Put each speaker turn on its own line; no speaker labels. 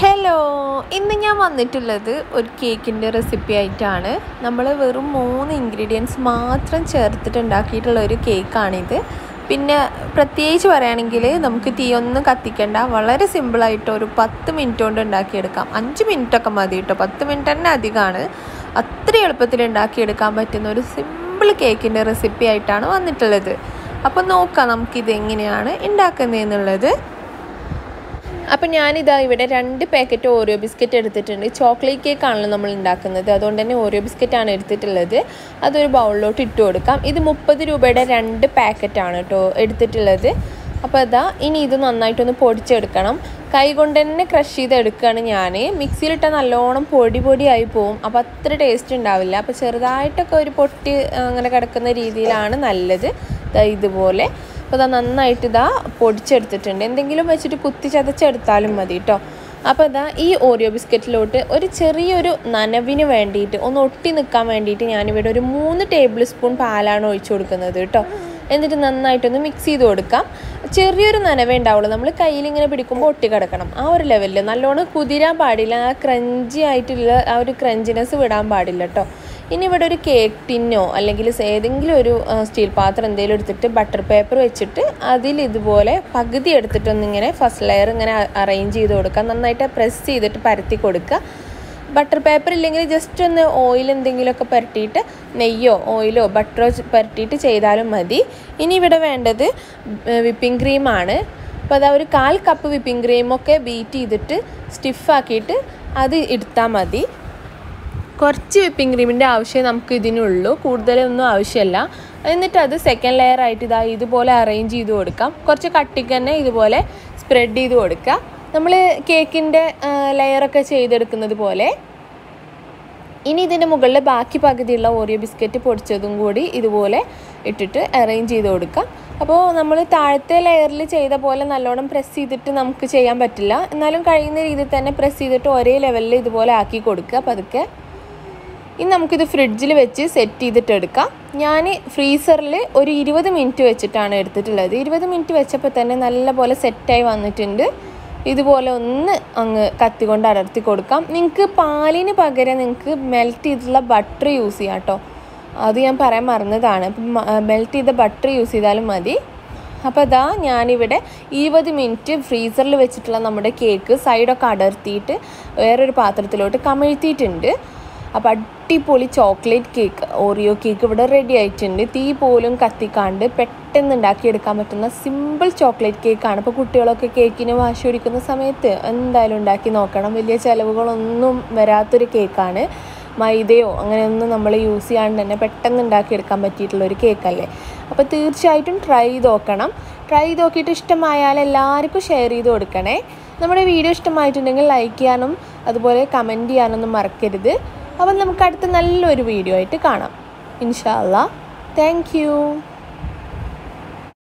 hello ഇന്ന് ഞാൻ വന്നിട്ടുള്ളത് ഒരു കേക്കിൻ്റെ റെസിപ്പി ആയിട്ടാണ് നമ്മൾ വെറും മൂന്ന് ഇൻഗ്രീഡിയൻസ് മാത്രം ചേർത്തിട്ട് ഉണ്ടാക്കിയിട്ടുള്ള ഒരു കേക്കാണിത് പിന്നെ പ്രത്യേകിച്ച് പറയുകയാണെങ്കിൽ നമുക്ക് തീയൊന്നും കത്തിക്കണ്ട വളരെ സിമ്പിളായിട്ട് ഒരു പത്ത് മിനിറ്റ് കൊണ്ട് ഉണ്ടാക്കിയെടുക്കാം അഞ്ച് മിനിറ്റൊക്കെ മതി കേട്ടോ പത്ത് മിനിറ്റ് തന്നെ അധികമാണ് അത്ര എളുപ്പത്തിൽ ഉണ്ടാക്കിയെടുക്കാൻ പറ്റുന്ന ഒരു സിമ്പിൾ കേക്കിൻ്റെ റെസിപ്പി ആയിട്ടാണ് വന്നിട്ടുള്ളത് അപ്പോൾ നോക്കാം നമുക്കിത് എങ്ങനെയാണ് ഉണ്ടാക്കുന്നതെന്നുള്ളത് അപ്പം ഞാനിതാ ഇവിടെ രണ്ട് പാക്കറ്റ് ഓറിയോ ബിസ്ക്കറ്റ് എടുത്തിട്ടുണ്ട് ചോക്ലേറ്റ് കേക്ക് ആണല്ലോ നമ്മൾ ഉണ്ടാക്കുന്നത് അതുകൊണ്ട് തന്നെ ഓറിയോ ബിസ്ക്കറ്റാണ് എടുത്തിട്ടുള്ളത് അതൊരു ബൗളിലോട്ട് ഇട്ട് കൊടുക്കാം ഇത് മുപ്പത് രൂപയുടെ രണ്ട് പാക്കറ്റാണ് കേട്ടോ എടുത്തിട്ടുള്ളത് അപ്പോൾ അതാ ഇനി ഇത് നന്നായിട്ടൊന്ന് പൊടിച്ചെടുക്കണം കൈ കൊണ്ട് തന്നെ ക്രഷ് ചെയ്ത് എടുക്കുകയാണ് ഞാൻ മിക്സിയിലിട്ടാൽ നല്ലോണം പൊടി പൊടിയായി പോവും അപ്പോൾ അത്ര ടേസ്റ്റ് ഉണ്ടാവില്ല അപ്പോൾ ചെറുതായിട്ടൊക്കെ ഒരു പൊട്ടി അങ്ങനെ കിടക്കുന്ന രീതിയിലാണ് നല്ലത് ഇതുപോലെ അപ്പോൾ ഇതാ നന്നായിട്ട് ഇതാ പൊടിച്ചെടുത്തിട്ടുണ്ട് എന്തെങ്കിലും വെച്ചിട്ട് കുത്തി ചതച്ചെടുത്താലും മതി കേട്ടോ അപ്പോൾ ഇതാ ഈ ഓറിയോ ബിസ്ക്കറ്റിലോട്ട് ഒരു ചെറിയൊരു നനവിന് വേണ്ടിയിട്ട് ഒന്ന് ഒട്ടി നിൽക്കാൻ വേണ്ടിയിട്ട് ഞാനിവിടെ ഒരു മൂന്ന് ടേബിൾ സ്പൂൺ പാലാണ് ഒഴിച്ചു കൊടുക്കുന്നത് കേട്ടോ എന്നിട്ട് നന്നായിട്ടൊന്ന് മിക്സ് ചെയ്ത് കൊടുക്കാം ചെറിയൊരു നനവേ ഉണ്ടാവുള്ളൂ നമ്മൾ കയ്യിൽ ഇങ്ങനെ പിടിക്കുമ്പോൾ ഒട്ടി കിടക്കണം ആ ഒരു ലെവലിൽ നല്ലോണം കുതിരാൻ പാടില്ല ആ ക്രഞ്ചി ആയിട്ടുള്ള ആ ഒരു ക്രഞ്ചിനെസ് വിടാൻ പാടില്ല കേട്ടോ ഇനി ഇവിടെ ഒരു കേക്ക് ടിന്നോ അല്ലെങ്കിൽ ഏതെങ്കിലും ഒരു സ്റ്റീൽ പാത്രം എന്തെങ്കിലും എടുത്തിട്ട് ബട്ടർ പേപ്പർ വെച്ചിട്ട് അതിൽ ഇതുപോലെ പകുതി എടുത്തിട്ടൊന്നിങ്ങനെ ഫസ്റ്റ് ലെയർ ഇങ്ങനെ അറേഞ്ച് ചെയ്ത് കൊടുക്കുക നന്നായിട്ട് പ്രസ് ചെയ്തിട്ട് പരത്തി കൊടുക്കുക ബട്ടർ പേപ്പർ ഇല്ലെങ്കിൽ ജസ്റ്റ് ഒന്ന് ഓയിൽ എന്തെങ്കിലുമൊക്കെ പുരട്ടിയിട്ട് നെയ്യോ ഓയിലോ ബട്ടറോ പുരട്ടിയിട്ട് ചെയ്താലും മതി ഇനി ഇവിടെ വേണ്ടത് വിപ്പിംഗ് ക്രീമാണ് അപ്പോൾ അതാ ഒരു കാൽ കപ്പ് വിപ്പിംഗ് ക്രീമൊക്കെ ബീറ്റ് ചെയ്തിട്ട് സ്റ്റിഫാക്കിയിട്ട് അത് എടുത്താൽ മതി കുറച്ച് വിപ്പിംഗ് ക്രീമിൻ്റെ ആവശ്യമേ നമുക്ക് ഇതിനുള്ളൂ കൂടുതലൊന്നും ആവശ്യമില്ല എന്നിട്ട് അത് സെക്കൻഡ് ലെയർ ആയിട്ട് ഇതാ ഇതുപോലെ അറേഞ്ച് ചെയ്ത് കൊടുക്കാം കുറച്ച് കട്ടിക്ക് തന്നെ ഇതുപോലെ സ്പ്രെഡ് ചെയ്ത് കൊടുക്കുക നമ്മൾ കേക്കിൻ്റെ ലെയറൊക്കെ ചെയ്തെടുക്കുന്നത് പോലെ ഇനി ഇതിൻ്റെ മുകളിൽ ബാക്കി പകുതിയുള്ള ഓറിയോ ബിസ്ക്കറ്റ് പൊടിച്ചതും കൂടി ഇതുപോലെ ഇട്ടിട്ട് അറേഞ്ച് ചെയ്ത് കൊടുക്കാം അപ്പോൾ നമ്മൾ താഴത്തെ ലെയറിൽ ചെയ്ത പോലെ നല്ലോണം പ്രസ് ചെയ്തിട്ട് നമുക്ക് ചെയ്യാൻ പറ്റില്ല എന്നാലും കഴിയുന്ന രീതിയിൽ തന്നെ പ്രസ് ചെയ്തിട്ട് ഒരേ ലെവലിൽ ഇതുപോലെ ആക്കി കൊടുക്കുക പതുക്കെ ഇനി നമുക്കിത് ഫ്രിഡ്ജിൽ വെച്ച് സെറ്റ് ചെയ്തിട്ട് എടുക്കാം ഞാൻ ഫ്രീസറിൽ ഒരു ഇരുപത് മിനിറ്റ് വെച്ചിട്ടാണ് എടുത്തിട്ടുള്ളത് ഇരുപത് മിനിറ്റ് വെച്ചപ്പോൾ തന്നെ നല്ലപോലെ സെറ്റായി വന്നിട്ടുണ്ട് ഇതുപോലെ ഒന്ന് അങ്ങ് കത്തി കൊണ്ട് അടർത്തി കൊടുക്കാം നിങ്ങൾക്ക് പാലിന് പകരം നിങ്ങൾക്ക് മെൽറ്റ് ചെയ്തിട്ടുള്ള ബട്ടർ യൂസ് ചെയ്യാം കേട്ടോ അത് ഞാൻ പറയാൻ മറന്നതാണ് അപ്പം മെൽറ്റ് ചെയ്ത ബട്ടർ യൂസ് ചെയ്താലും മതി അപ്പോൾ അതാ ഞാനിവിടെ ഇരുപത് മിനിറ്റ് ഫ്രീസറിൽ വെച്ചിട്ടുള്ള നമ്മുടെ കേക്ക് സൈഡൊക്കെ അടർത്തിയിട്ട് വേറൊരു പാത്രത്തിലോട്ട് കമിഴ്ത്തിയിട്ടുണ്ട് അപ്പോൾ അടിപൊളി ചോക്ലേറ്റ് കേക്ക് ഓറിയോ കേക്ക് ഇവിടെ റെഡി ആയിട്ടുണ്ട് തീ പോലും കത്തിക്കാണ്ട് പെട്ടെന്ന് ഉണ്ടാക്കിയെടുക്കാൻ പറ്റുന്ന സിമ്പിൾ ചോക്ലേറ്റ് കേക്കാണ് ഇപ്പോൾ കുട്ടികളൊക്കെ കേക്കിന് വാശി പിടിക്കുന്ന സമയത്ത് എന്തായാലും ഉണ്ടാക്കി നോക്കണം വലിയ ചിലവുകളൊന്നും വരാത്തൊരു കേക്കാണ് മൈദയോ അങ്ങനെയൊന്നും നമ്മൾ യൂസ് ചെയ്യാണ്ട് തന്നെ പെട്ടെന്ന് ഉണ്ടാക്കിയെടുക്കാൻ പറ്റിയിട്ടുള്ള ഒരു കേക്കല്ലേ അപ്പോൾ തീർച്ചയായിട്ടും ട്രൈ ചെയ്ത് നോക്കണം ട്രൈ ചെയ്ത് നോക്കിയിട്ട് ഇഷ്ടമായാൽ എല്ലാവർക്കും ഷെയർ ചെയ്ത് കൊടുക്കണേ നമ്മുടെ വീഡിയോ ഇഷ്ടമായിട്ടുണ്ടെങ്കിൽ ലൈക്ക് ചെയ്യാനും അതുപോലെ കമൻറ്റ് ചെയ്യാനൊന്നും മറക്കരുത് അപ്പം നമുക്ക് അടുത്ത നല്ലൊരു വീഡിയോ ആയിട്ട് കാണാം ഇൻഷാല്ല താങ്ക്